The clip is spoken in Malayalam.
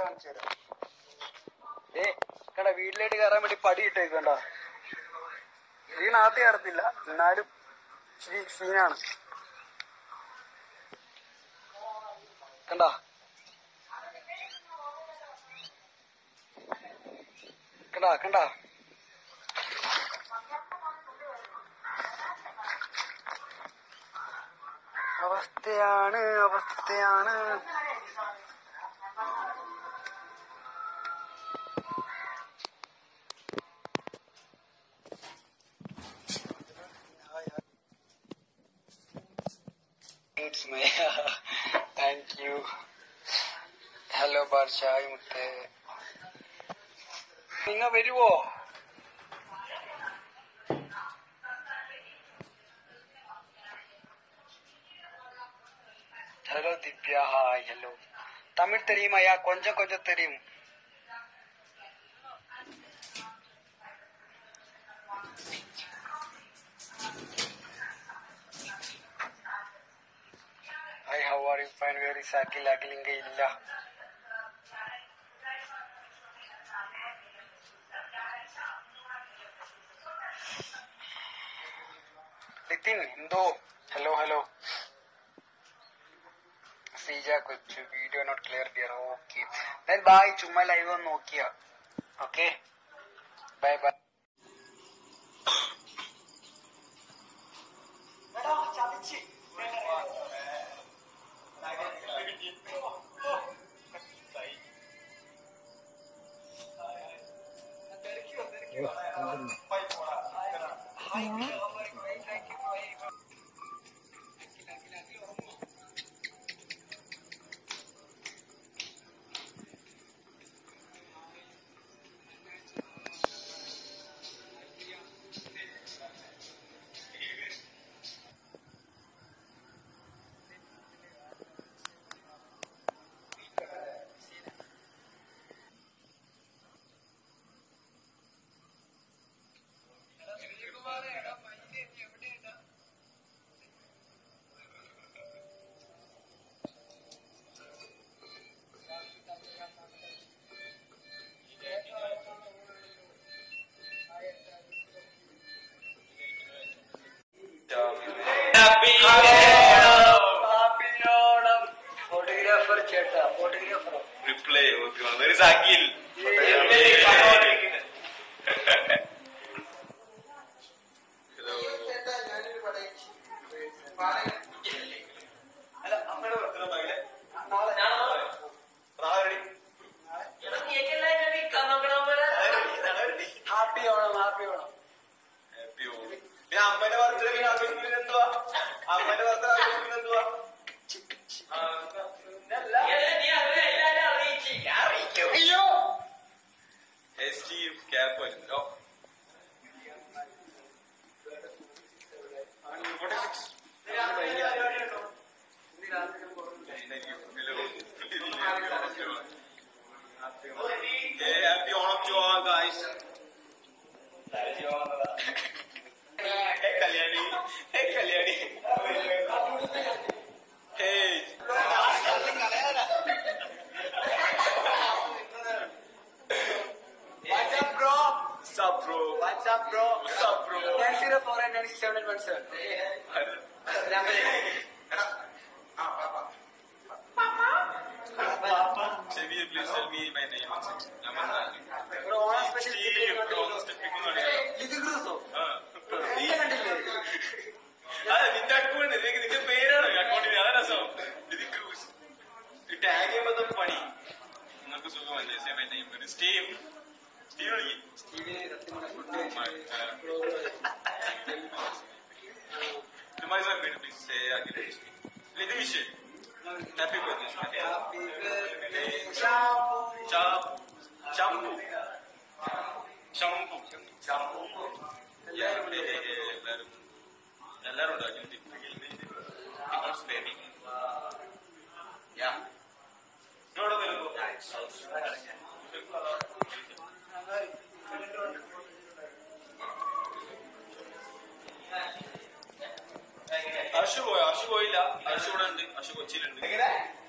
കാണിച്ചു തരാം ഏ കണ്ട വീട്ടിലേക്ക് കയറാൻ വേണ്ടി പടി ഇട്ടേക്കണ്ട വീണകത്ത് കയറത്തില്ല എന്നാലും ഇച്ചിരി സീനാണ് കണ്ട കണ്ട കണ്ട അവസ്ഥയാണ് അവസ്ഥയാണ് It's me. Thank you. Hello ബാർഷായ് മുത്തേ നിങ്ങ വരുവോ hello Divya hi hello Tamil തെരിയുമയ്യാ കൊഞ്ചം കൊഞ്ചം തെരിയും hi how are you fine very സാക്കിൽ അഖിലിംഗ ഇല്ല നിതിൻ എന്തോ ഹലോ ഹലോ ശ്രീജ കൊച്ചു video not clear dear okay ഞാൻ ബായ് ചുമ്മാ ലൈവ് ഒന്ന് നോക്കിയ ഓക്കെ ബൈ ബൈ ഫോട്ടോഗ്രാഫർ ചേട്ടാ ഫോട്ടോഗ്രാഫറോ റിപ്ലൈ വെരി സാക്കിൽ ഹാപ്പി ഓണം ഹാപ്പി ഓണം അമ്മന്റെ ബർത്ത്ഡേ പിന്നെ അമ്മയ്ക്ക് എന്തുവാ അമ്മന്റെ ബർത്ത്ഡേ അമ്മയ്ക്ക് എന്തുവാ സ്റ്റീവ് ക്യാപ്പ് വരുന്നോ happy Onam to all guys Kalyani Kalyani Hey. What's up, bro? Sup, bro? What's up, bro? Sup, bro? Nine zero four and nine six seven eight one seven. Xavier, please tell me my name. ഇവിടെ Onam special Steve, Onam special ആണ്. ലിതി ക്രൂസോ ആ. എന്നെ കണ്ടില്ലേ അതെ, നിന്റെ അക്കൗണ്ട് നിനക്ക് നിന്റെ പേരാണ് അക്കൗണ്ടിന് അതാ രസം ഇത് ക്രൂസ് ടാഗ് ചെയ്യുമ്പോ തന്നെ പണി നിങ്ങൾക്ക് സുഖമല്ലേ say my name Steve Steve വിളിക്ക്. സ്റ്റീവിന് സത്യം പറഞ്ഞാൽ food To my son, please say again. Let me wish you. Happy birthday. Happy birthday shampoo Chap, shampoo. Shampoo. Shampoo. എല്ലാരും ഏ, ഏ, ഏ, എല്ലാരും എല്ലാരും ഉണ്ടാക്കി ബേബി യാ ഇങ്ങോട്ട് വരുമ്പോ അശു പോയോ അശു പോയില്ല അശു ഇവിടെ ഉണ്ട് അശു കൊച്ചിയിലുണ്ട്